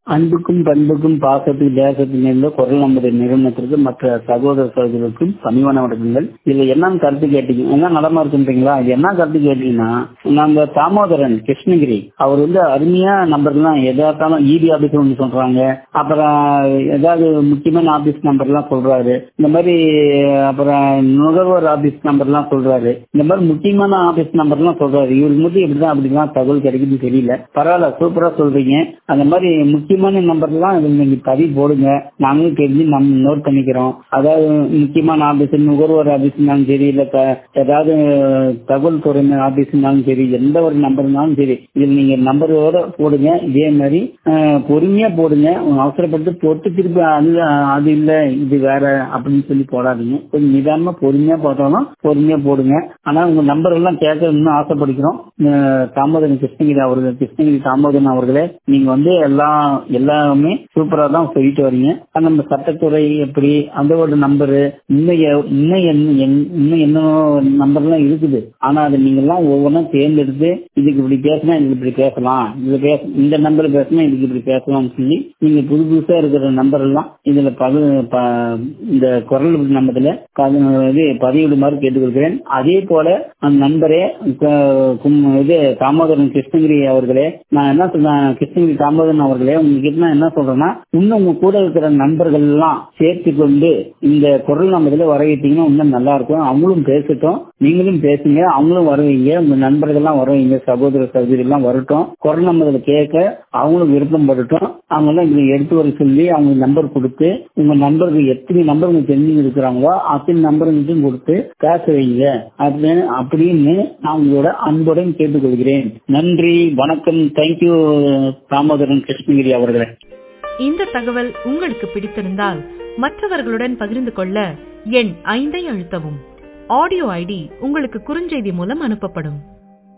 அன்புக்கும் பண்புக்கும் பாசத்துக்கு தேசத்தில் இருந்த குரல் நமது நிறுவனத்திற்கு மற்ற சகோதர சகோதரருக்கும் பணிவான வணக்கங்கள் இதுல என்னன்னு கருத்து கேட்டீங்க என்ன நலமா இருக்குன்றீங்களா இது என்ன கருத்து கேட்டீங்கன்னா நம்ம தாமோதரன் கிருஷ்ணகிரி அவர் வந்து அருமையா நம்பர்லாம் எதாத்தாலும் இபி ஆபீஸ் ஒன்று சொல்றாங்க அப்புறம் ஏதாவது முக்கியமான ஆபீஸ் நம்பர்லாம் சொல்றாரு இந்த மாதிரி அப்புறம் நுகர்வோர் ஆபீஸ் நம்பர்லாம் சொல்றாரு இந்த மாதிரி முக்கியமான ஆபீஸ் நம்பர்லாம் சொல்றாரு இவருக்கு மட்டும் எப்படிதான் அப்படிதான் தகவல் கிடைக்குதுன்னு தெரியல பரவாயில்ல சூப்பரா சொல்றீங்க அந்த மாதிரி முக்கியமான நம்பர்லாம் இதுல நீங்க பதிவு போடுங்க நாங்களும் தெரிஞ்சு நம்ம நோட் பண்ணிக்கிறோம் அதாவது முக்கியமான ஆபீஸ் நுகர்வோர் ஆபீஸ்னாலும் சரி இல்ல த- ஏதாவது தகவல் துறை ஆபீஸ்னாலும் சரி எந்த ஒரு நம்பர்னாலும் சரி இதுல நீங்க நம்பரோட போடுங்க இதே மாதிரி அஹ், பொறுமையா போடுங்க அவசரப்பட்டு போட்டு திருப்பி அது அது இல்ல இது வேற அப்படின்னு சொல்லி போடாதீங்க கொஞ்சம் நிதானமா பொறுமையா போட்டாலும் பொறுமையா போடுங்க ஆனா உங்க நம்பர் எல்லாம் கேட்க இன்னும் ஆசைப்படுகிறோம் அஹ், தாமோதரன் கிருஷ்ணகிரி அவர்கள் கிருஷ்ணகிரி தாமோதரன் அவர்களே நீங்க வந்து எல்லாம் எல்லாமே சூப்பரா தான் சொல்லிட்டு வரீங்க ஆனா நம்ம சட்டத்துறை எப்படி அந்த ஒரு நம்பரு இன்னும் எ- இன்னும் என்ன என்- இன்னும் என்ன நம்பர்லாம் இருக்குது ஆனா அது நீங்க எல்லாம் ஒவ்வொன்றும் தேர்ந்தெடுத்து இதுக்கு இப்படி பேசினா இதுக்கு இப்படி பேசலாம் இதுல பேச இந்த நம்பர் பேசினா இதுக்கு இப்படி பேசலாம்னு சொல்லி நீங்க புது புதுசா இருக்கிற நம்பர் எல்லாம் இதுல பகு ப- இந்த குரல் நம்பத்துல பது- இது பதிவிடுமாறு கேட்டுக்கொள்கிறேன் அதே போல அந்த நண்பரே க- கும்- இது தாமோதரன் கிருஷ்ணகிரி அவர்களே நான் என்ன சொல்றேன் கிருஷ்ணகிரி தாமோதரன் அவர்களே உங்ககிட்ட நான் என்ன சொல்றேன்னா இன்னும் உங்க கூட இருக்கிற நண்பர்கள் எல்லாம் சேர்த்து கொண்டு இந்த குரல் நம்பத்துல வர வைத்தீங்கன்னா இன்னும் நல்லா இருக்கும் அவங்களும் பேசட்டும் நீங்களும் பேசுங்க அவங்களும் வருவீங்க உங்க நண்பர்கள் எல்லாம் வருவீங்க சகோதர சகோதரி எல்லாம் வரட்டும் குரல் நம்பர்ல கேட்க அவங்களும் விருப்பம் படட்டும் அவங்க எல்லாம் இங்க எடுத்து வர சொல்லி அவங்க நம்பர் கொடுத்து உங்க நண்பர்கள் எத்தனை நம்பர் உங்க தெரிஞ்சு இருக்கிறாங்களோ அத்தனை நம்பர்களுக்கும் கொடுத்து பேச வைங்க அப்படின்னு அப்படின்னு நான் உங்களோட அன்புடன் கேட்டுக்கொள்கிறேன் நன்றி வணக்கம் தேங்க்யூ தாமோதரன் கிருஷ்ணகிரி அவர்களே இந்த தகவல் உங்களுக்கு பிடித்திருந்தால் மற்றவர்களுடன் பகிர்ந்து கொள்ள எண் ஐந்தை அழுத்தவும் ஆடியோ ஐடி உங்களுக்கு குறுஞ்செய்தி மூலம் அனுப்பப்படும்